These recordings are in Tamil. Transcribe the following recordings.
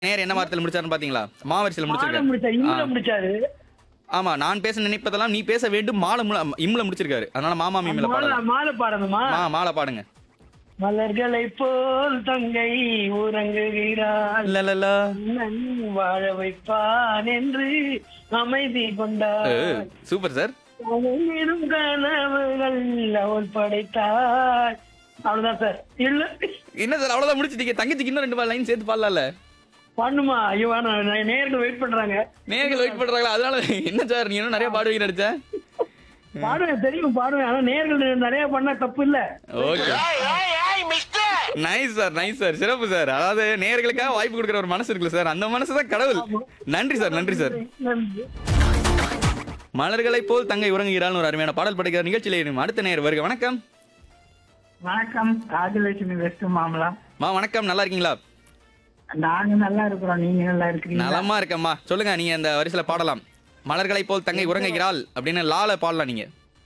நேர் என்ன வார்த்தையில முடிச்சாருன்னு பாத்தீங்களா மாவரிசையில் மாலை முடிச்சிருக்காரு முடிச்சாரு இம்ல ஆ. முடிச்சாரு ஆமா நான் பேச நினைப்பதெல்லாம் நீ பேச வேண்டும் மாலை முல இம்ல முடிச்சிருக்காரு அதனால மாமா மீமில மாலை பாடலாம் மாலை பாடணுமா மா மாலை பாடுங்க மலர்களை போல் தங்கை உறங்குகிறாள் லலலா. மன்னன் வாழ வைப்பான் என்று அமைதி ஏ, கொண்டார் சூப்பர் சார் அவனிடும் கனவுகள் அவள் படைத்தாள் அவ்வளவுதான் சார் இல்ல என்ன சார் அவ்வளவுதான் முடிச்சிட்டீங்க தங்கச்சிக்கு இன்னும் ரெண்டு லைன் சேர்த்து பாடலாம்ல பண்ணுமா ஐயோ வேணாம் நான் நேருக்கு வெயிட் பண்றாங்க நேர்கள் வெயிட் பண்றாங்களா அதனால என்ன சார் நீ இன்னும் நிறைய பாடுவீங்க நடிச்ச பாடுவேன் தெரியும் பாடுவேன் ஆனா நேர்கள் நிறைய பண்ண தப்பு இல்ல okay nice sir nice sir சிறப்பு சார் அதாவது நேர்களுக்காக வாய்ப்பு கொடுக்குற ஒரு மனசு இருக்குல்ல சார் அந்த மனசு தான் கடவுள் நன்றி சார் நன்றி சார் நன்றி மலர்களை போல் தங்கை உறங்குகிறாள் ஒரு அருமையான பாடல் படைக்கிற நிகழ்ச்சியில இனிமே அடுத்த நேர் வருக வணக்கம் வணக்கம் ராஜலட்சுமி வெஸ்ட் மாமலாம் மா வணக்கம் நல்லா இருக்கீங்களா நாங்க நல்லா இருக்கிறோம் நீங்க நல்லா இருக்கிறீங்க நலமா இருக்கம்மா சொல்லுங்க நீங்க அந்த வரிசையில பாடலாம் மலர்களை போல் தங்கை உறங்குகிறாள் அப்படின்னு லால பாடலாம் நீங்க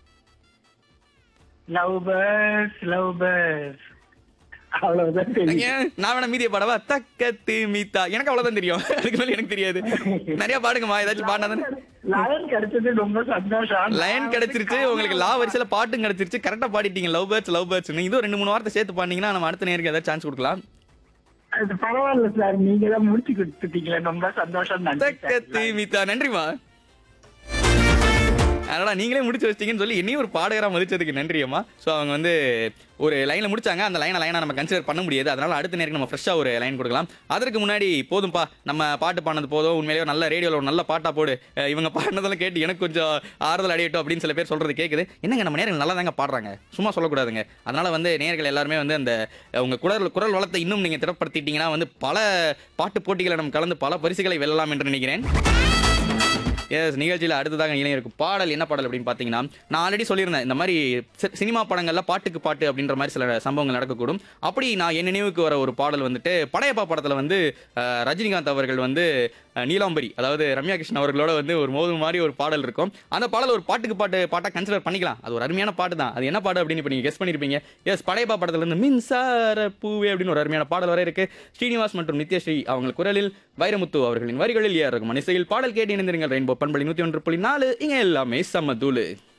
லவ் பேர்ஸ் லவ் பேர்ஸ் அவ்வளவுதான் தெரியும் ஏன், நான் வேணா மீதியை பாடவா தக்கத்து மீத்தா எனக்கு அவ்வளவுதான் தெரியும் அதுக்கு மேல எனக்கு தெரியாது நிறைய பாடுங்கம்மா ஏதாச்சும் பாடினா லயன் கிடைச்சது ரொம்ப சந்தோஷம் லைன் கிடைச்சிருச்சு உங்களுக்கு லா வரிசையில பாட்டும் கிடைச்சிருச்சு கரெக்டா பாடிட்டீங்க லவ் பேர்ட்ஸ் லவ் பேர்ட்ஸ் இதுவும் ரெண்டு மூணு வார்த்தை சேர்த்து பாடினீங்கன்னா நம்ம அடுத்த நேருக்கு ஏதாவது சான்ஸ் கொடுக்கலாம் அது பரவாயில்ல சார் நீங்க தான் முடிச்சு கொடுத்துட்டீங்களே ரொம்ப சந்தோஷம் நன்றி தக்கத்து மீத்தா நன்றிமா அதனால நீங்களே முடிச்சு வச்சிட்டீங்கன்னு சொல்லி என்னையும் ஒரு பாடகரா மதிச்சதுக்கு நன்றியம்மா ஸோ அவங்க வந்து ஒரு லைனில் முடிச்சாங்க அந்த லைனை லைனாக நம்ம கன்சிடர் பண்ண முடியாது அதனால அடுத்த நேரம் நம்ம ஃப்ரெஷ்ஷாக ஒரு லைன் கொடுக்கலாம் அதற்கு முன்னாடி போதும்பா நம்ம பாட்டு பாடினது போதும் உண்மையிலேயே நல்ல ரேடியோவில் ஒரு நல்ல பாட்டா போடு அஹ் இவங்க பாடினதெல்லாம் கேட்டு எனக்கு கொஞ்சம் ஆறுதல் அடையட்டும் அப்படின்னு சில பேர் சொல்றது கேட்குது என்னங்க நம்ம நேர்கள் நல்லா தாங்க பாடுறாங்க சும்மா சொல்லக்கூடாதுங்க அதனால வந்து நேர்கள் எல்லாருமே வந்து அந்த அஹ், உங்க குரல் குரல் வளத்தை இன்னும் நீங்க திறப்படுத்திட்டீங்கன்னா வந்து பல பாட்டு போட்டிகளை நம்ம கலந்து பல பரிசுகளை வெல்லலாம் என்று நினைக்கிறேன் எஸ் நிகழ்ச்சியில் அடுத்ததாக இளைஞருக்கு பாடல் என்ன பாடல் அப்படின்னு பார்த்தீங்கன்னா நான் ஆல்ரெடி சொல்லியிருந்தேன் இந்த மாதிரி சி- சினிமா படங்கள்ல பாட்டுக்கு பாட்டு அப்படின்ற மாதிரி சில சம்பவங்கள் நடக்கக்கூடும் அப்படி நான் என் நினைவுக்கு வர ஒரு பாடல் வந்துட்டு படையப்பா படத்தில் வந்து அஹ், ரஜினிகாந்த் அவர்கள் வந்து அஹ், நீலாம்பரி அதாவது ரம்யா கிருஷ்ணன் அவர்களோட வந்து ஒரு மோதும் மாதிரி ஒரு பாடல் இருக்கும் அந்த பாடல் ஒரு பாட்டுக்கு பாட்டு பாட்டாக கன்சிடர் பண்ணிக்கலாம் அது ஒரு அருமையான பாட்டு தான் அது என்ன பாடு அப்படின்னு இப்போ நீங்கள் கெஸ் பண்ணியிருப்பீங்க எஸ் படையப்பா படத்துல இருந்து மின்சார பூவே அப்படின்னு ஒரு அருமையான பாடல் வர இருக்கு ஸ்ரீனிவாஸ் மற்றும் நித்யஸ்ரீ அவங்க குரலில் வைரமுத்து அவர்களின் வரிகளில் ஏ ரகுமான் இசையில் பாடல் கேட்டு இணைந்திருங்கள் ரெயின்போ பண்பலி நூற்றி ஒன்று புள்ளி நாலு இங்கே எல்லாமே சமதூளு